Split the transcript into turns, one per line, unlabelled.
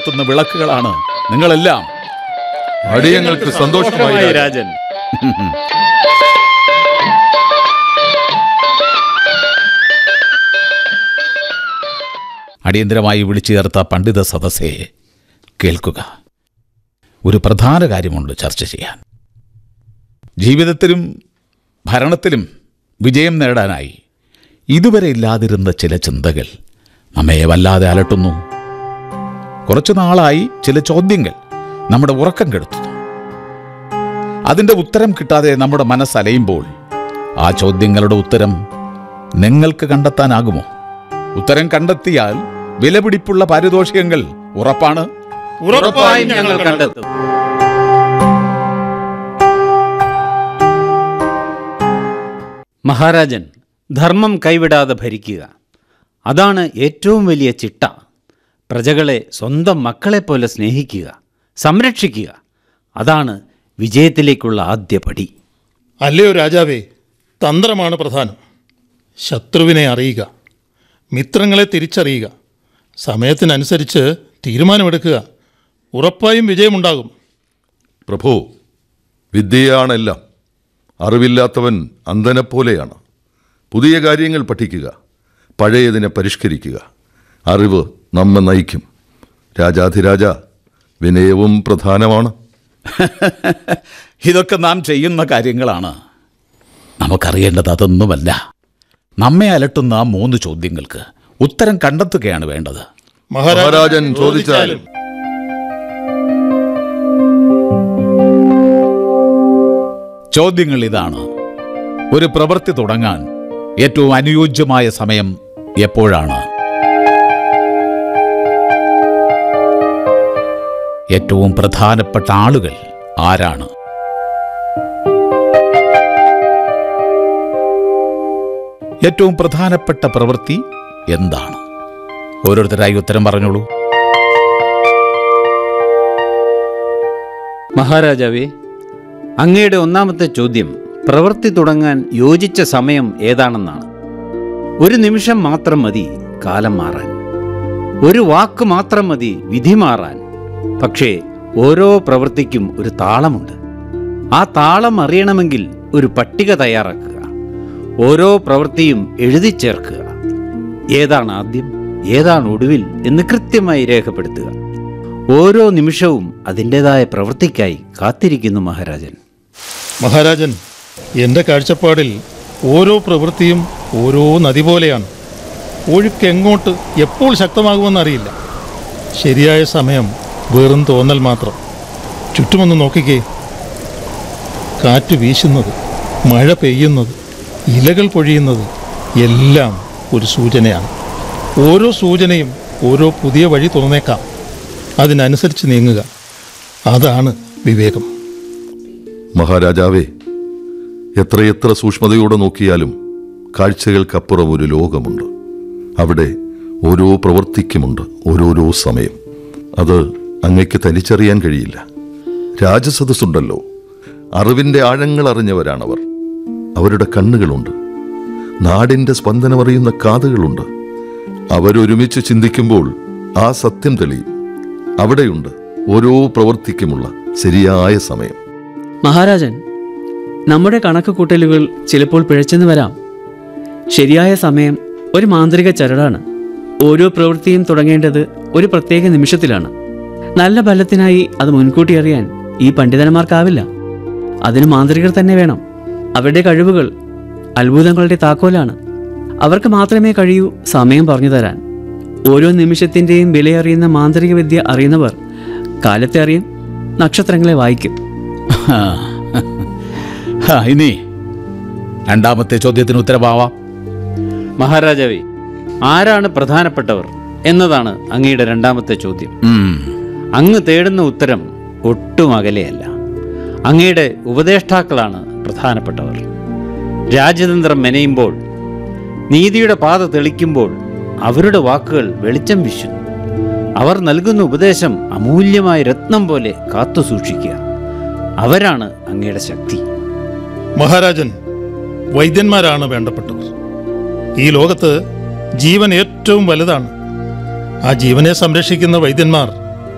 കത്തുന്ന വിളക്കുകളാണ് നിങ്ങളെല്ലാം
അടിയങ്ങൾക്ക് സന്തോഷമായി രാജൻ.
രാജൻ
അടിയന്തരമായി വിളിച്ചു ചേർത്ത പണ്ഡിത സദസ്സെ കേൾക്കുക ഒരു പ്രധാന കാര്യമുണ്ട് ചർച്ച ചെയ്യാൻ ജീവിതത്തിലും ഭരണത്തിലും വിജയം നേടാനായി ഇതുവരെ ഇല്ലാതിരുന്ന ചില ചിന്തകൾ നമ്മെ വല്ലാതെ അലട്ടുന്നു കുറച്ചു നാളായി ചില ചോദ്യങ്ങൾ നമ്മുടെ ഉറക്കം കെടുത്തുന്നു അതിൻ്റെ ഉത്തരം കിട്ടാതെ നമ്മുടെ മനസ്സലയുമ്പോൾ ആ ചോദ്യങ്ങളുടെ ഉത്തരം നിങ്ങൾക്ക് കണ്ടെത്താനാകുമോ ഉത്തരം കണ്ടെത്തിയാൽ വിലപിടിപ്പുള്ള പാരിതോഷികങ്ങൾ ഉറപ്പാണ്
ഉറപ്പായും ഞങ്ങൾ കണ്ടെത്തും മഹാരാജൻ ധർമ്മം കൈവിടാതെ ഭരിക്കുക അതാണ് ഏറ്റവും വലിയ ചിട്ട പ്രജകളെ സ്വന്തം മക്കളെപ്പോലെ സ്നേഹിക്കുക സംരക്ഷിക്കുക അതാണ് വിജയത്തിലേക്കുള്ള ആദ്യ പടി
അല്ലയോ രാജാവേ തന്ത്രമാണ് പ്രധാനം ശത്രുവിനെ അറിയുക മിത്രങ്ങളെ തിരിച്ചറിയുക സമയത്തിനനുസരിച്ച് തീരുമാനമെടുക്കുക ഉറപ്പായും വിജയമുണ്ടാകും
പ്രഭു വിദ്യയാണെല്ലാം അറിവില്ലാത്തവൻ അന്ധനെപ്പോലെയാണ് പുതിയ കാര്യങ്ങൾ പഠിക്കുക പഴയതിനെ പരിഷ്കരിക്കുക അറിവ് നമ്മെ നയിക്കും രാജാധിരാജ വിനയവും പ്രധാനമാണ്
ഇതൊക്കെ നാം ചെയ്യുന്ന കാര്യങ്ങളാണ് നമുക്കറിയേണ്ടത് അതൊന്നുമല്ല നമ്മെ അലട്ടുന്ന ആ മൂന്ന് ചോദ്യങ്ങൾക്ക് ഉത്തരം കണ്ടെത്തുകയാണ് വേണ്ടത്
മഹാരാജൻ ചോദിച്ചാലും
ചോദ്യങ്ങൾ ഇതാണ് ഒരു പ്രവൃത്തി തുടങ്ങാൻ ഏറ്റവും അനുയോജ്യമായ സമയം എപ്പോഴാണ് ഏറ്റവും പ്രധാനപ്പെട്ട ആളുകൾ ആരാണ് ഏറ്റവും പ്രധാനപ്പെട്ട പ്രവൃത്തി എന്താണ് ഓരോരുത്തരായി ഉത്തരം പറഞ്ഞോളൂ
മഹാരാജാവേ അങ്ങയുടെ ഒന്നാമത്തെ ചോദ്യം പ്രവൃത്തി തുടങ്ങാൻ യോജിച്ച സമയം ഏതാണെന്നാണ് ഒരു നിമിഷം മാത്രം മതി കാലം മാറാൻ ഒരു വാക്ക് മാത്രം മതി വിധി മാറാൻ പക്ഷേ ഓരോ പ്രവൃത്തിക്കും ഒരു താളമുണ്ട് ആ താളം അറിയണമെങ്കിൽ ഒരു പട്ടിക തയ്യാറാക്കുക ഓരോ പ്രവൃത്തിയും എഴുതി ചേർക്കുക ഏതാണ് ആദ്യം ഏതാണ് ഒടുവിൽ എന്ന് കൃത്യമായി രേഖപ്പെടുത്തുക ഓരോ നിമിഷവും അതിൻ്റെതായ പ്രവൃത്തിക്കായി കാത്തിരിക്കുന്നു മഹാരാജൻ
മഹാരാജൻ എൻ്റെ കാഴ്ചപ്പാടിൽ ഓരോ പ്രവൃത്തിയും ഓരോ നദി പോലെയാണ് ഒഴുക്ക് എങ്ങോട്ട് എപ്പോൾ ശക്തമാകുമെന്നറിയില്ല ശരിയായ സമയം വെറും തോന്നൽ മാത്രം ചുറ്റുമൊന്ന് നോക്കിക്കേ കാറ്റ് വീശുന്നത് മഴ പെയ്യുന്നത് ഇലകൾ പൊഴിയുന്നത് എല്ലാം ഒരു സൂചനയാണ് ഓരോ സൂചനയും ഓരോ പുതിയ വഴി തുറന്നേക്കാം അതിനനുസരിച്ച് നീങ്ങുക അതാണ് വിവേകം
മഹാരാജാവേ എത്രയെത്ര സൂക്ഷ്മതയോടെ നോക്കിയാലും കാഴ്ചകൾക്കപ്പുറം ഒരു ലോകമുണ്ട് അവിടെ ഓരോ പ്രവൃത്തിക്കുമുണ്ട് ഓരോരോ സമയം അത് അങ്ങയ്ക്ക് തനിച്ചറിയാൻ കഴിയില്ല രാജസദസ്സുണ്ടല്ലോ അറിവിൻ്റെ ആഴങ്ങൾ അറിഞ്ഞവരാണവർ അവരുടെ കണ്ണുകളുണ്ട് നാടിൻ്റെ സ്പന്ദനമറിയുന്ന കാതുകളുണ്ട് അവരൊരുമിച്ച് ചിന്തിക്കുമ്പോൾ ആ സത്യം തെളിയും അവിടെയുണ്ട് ഓരോ പ്രവൃത്തിക്കുമുള്ള ശരിയായ സമയം
മഹാരാജൻ നമ്മുടെ കണക്ക് കൂട്ടലുകൾ ചിലപ്പോൾ പിഴച്ചെന്ന് വരാം ശരിയായ സമയം ഒരു മാന്ത്രിക ചരടാണ് ഓരോ പ്രവൃത്തിയും തുടങ്ങേണ്ടത് ഒരു പ്രത്യേക നിമിഷത്തിലാണ് നല്ല ഫലത്തിനായി അത് മുൻകൂട്ടി അറിയാൻ ഈ പണ്ഡിതന്മാർക്കാവില്ല അതിന് മാന്ത്രികർ തന്നെ വേണം അവരുടെ കഴിവുകൾ അത്ഭുതങ്ങളുടെ താക്കോലാണ് അവർക്ക് മാത്രമേ കഴിയൂ സമയം പറഞ്ഞു തരാൻ ഓരോ നിമിഷത്തിൻ്റെയും വിലയറിയുന്ന മാന്ത്രിക വിദ്യ അറിയുന്നവർ കാലത്തെ അറിയും നക്ഷത്രങ്ങളെ വായിക്കും
ഹാ, ഇനി രണ്ടാമത്തെ ചോദ്യത്തിന് ഉത്തരവാവാം
മഹാരാജാവേ ആരാണ് പ്രധാനപ്പെട്ടവർ എന്നതാണ് അങ്ങയുടെ രണ്ടാമത്തെ ചോദ്യം
ഉം.
അങ്ങ് തേടുന്ന ഉത്തരം ഒട്ടും അകലെയല്ല അങ്ങയുടെ ഉപദേഷ്ടാക്കളാണ് പ്രധാനപ്പെട്ടവർ രാജ്യതന്ത്രം മെനയുമ്പോൾ നീതിയുടെ പാത തെളിക്കുമ്പോൾ അവരുടെ വാക്കുകൾ വെളിച്ചം വീശുന്നു അവർ നൽകുന്ന ഉപദേശം അമൂല്യമായ രത്നം പോലെ കാത്തു സൂക്ഷിക്കുക അവരാണ് അങ്ങയുടെ ശക്തി
മഹാരാജൻ വൈദ്യന്മാരാണ് വേണ്ടപ്പെട്ടവർ ഈ ലോകത്ത് ജീവൻ ഏറ്റവും വലുതാണ് ആ ജീവനെ സംരക്ഷിക്കുന്ന വൈദ്യന്മാർ